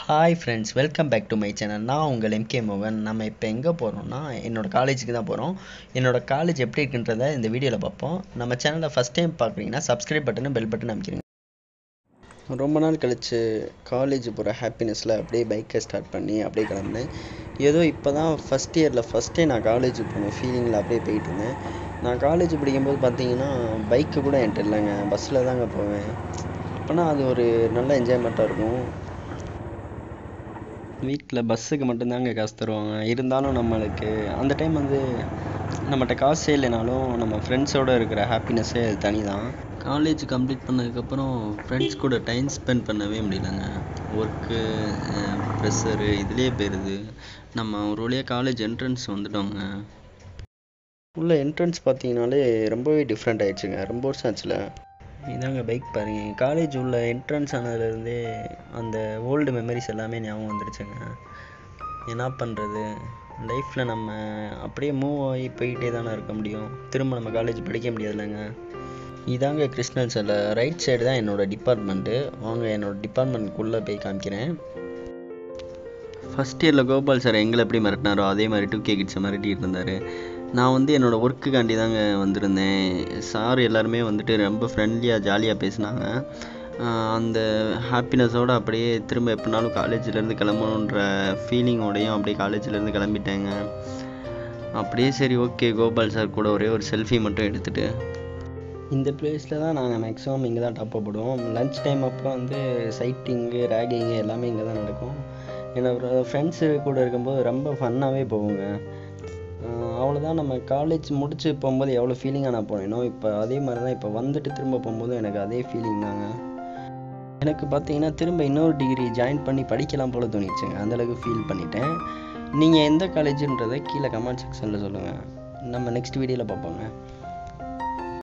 hi friends welcome back to my channel நான் உங்கள் MK மோகன் நம்ம இப்போ எங்கே போகிறோம்னா என்னோட காலேஜுக்கு தான் போகிறோம் என்னோட காலேஜ் எப்படி இருக்குன்றத இந்த வீடியோவில் பார்ப்போம் நம்ம சேனலை ஃபஸ்ட் டைம் பார்க்குறீங்கன்னா சப்ஸ்கிரைப் பட்டனும் பெல் பட்டன் அமைக்கிறீங்க ரொம்ப நாள் கழிச்சு காலேஜ் போகிற ஹாப்பினஸில் அப்படியே பைக்கை ஸ்டார்ட் பண்ணி அப்படியே கிளம்புனேன் ஏதோ இப்போ தான் ஃபஸ்ட் இயரில் ஃபஸ்ட்டே நான் காலேஜ் போன ஃபீலிங்கில் அப்படியே போயிட்டு இருந்தேன் நான் காலேஜ் படிக்கும்போது பார்த்தீங்கன்னா பைக்கு கூட என்கிட்ட இல்லைங்க பஸ்ஸில் தாங்க போவேன் அப்போனா அது ஒரு நல்ல என்ஜாய்மெண்ட்டாக இருக்கும் வீட்டில் பஸ்ஸுக்கு மட்டும்தாங்க காசு தருவாங்க இருந்தாலும் நம்மளுக்கு அந்த டைம் வந்து நம்மகிட்ட காசே இல்லைனாலும் நம்ம ஃப்ரெண்ட்ஸோடு இருக்கிற ஹாப்பினஸ்ஸே அது தனி தான் காலேஜ் கம்ப்ளீட் பண்ணதுக்கப்புறம் ஃப்ரெண்ட்ஸ் கூட டைம் ஸ்பெண்ட் பண்ணவே முடியலங்க ஒர்க்கு ப்ரெஷரு இதுலேயே போயிடுது நம்ம ஒரு வழியாக காலேஜ் என்ட்ரன்ஸ் வந்துட்டோங்க உள்ள என்ட்ரன்ஸ் பார்த்தீங்கனாலே ரொம்பவே டிஃப்ரெண்ட் ஆயிடுச்சுங்க ரொம்ப வருஷம் ஆச்சுல இதாங்க பைக் பாருங்க காலேஜ் உள்ள என்ட்ரன்ஸ் ஆனதுலேருந்தே அந்த ஓல்டு மெமரிஸ் எல்லாமே ஞாபகம் வந்துருச்சுங்க என்ன பண்ணுறது லைஃப்பில் நம்ம அப்படியே மூவ் ஆகி போயிட்டே தானே இருக்க முடியும் திரும்ப நம்ம காலேஜ் படிக்க முடியாதுல்லங்க இதாங்க கிருஷ்ணன் சில ரைட் சைடு தான் என்னோடய டிபார்ட்மெண்ட்டு வாங்க என்னோடய டிபார்ட்மெண்ட்குள்ளே போய் காமிக்கிறேன் ஃபஸ்ட் இயரில் கோபால் சார் எங்களை எப்படி மிரட்டினாரோ அதே மாதிரி டூ கே கிட்ஸை மிரட்டிட்டு இருந்தார் நான் வந்து என்னோடய ஒர்க்குக்காண்டி தாங்க வந்திருந்தேன் சார் எல்லாருமே வந்துட்டு ரொம்ப ஃப்ரெண்ட்லியாக ஜாலியாக பேசினாங்க அந்த ஹாப்பினஸோடு அப்படியே திரும்ப எப்படினாலும் காலேஜ்லேருந்து கிளம்பணுன்ற ஃபீலிங்கோடையும் அப்படியே காலேஜ்லேருந்து கிளம்பிட்டேங்க அப்படியே சரி ஓகே கோபால் சார் கூட ஒரே ஒரு செல்ஃபி மட்டும் எடுத்துகிட்டு இந்த பிளேஸில் தான் நாங்கள் மேக்ஸிமம் இங்கே தான் டாப் போடுவோம் லன்ச் டைம் அப்போ வந்து சைட்டிங்கு ரேகிங்கு எல்லாமே இங்கே தான் நடக்கும் என்னோட ஃப்ரெண்ட்ஸு கூட இருக்கும்போது ரொம்ப ஃபன்னாகவே போவோங்க அவ்வளோதான் நம்ம காலேஜ் முடிச்சு போகும்போது எவ்வளோ ஃபீலிங்காக நான் போனேனோ இப்போ அதே மாதிரி தான் இப்போ வந்துட்டு திரும்ப போகும்போதும் எனக்கு அதே ஃபீலிங் தாங்க எனக்கு பார்த்தீங்கன்னா திரும்ப இன்னொரு டிகிரி ஜாயின் பண்ணி படிக்கலாம் போல் தோணிச்சுங்க அந்தளவுக்கு ஃபீல் பண்ணிட்டேன் நீங்கள் எந்த காலேஜுன்றதை கீழே கமெண்ட் செக்ஷனில் சொல்லுங்கள் நம்ம நெக்ஸ்ட் வீடியோவில் பார்ப்போங்க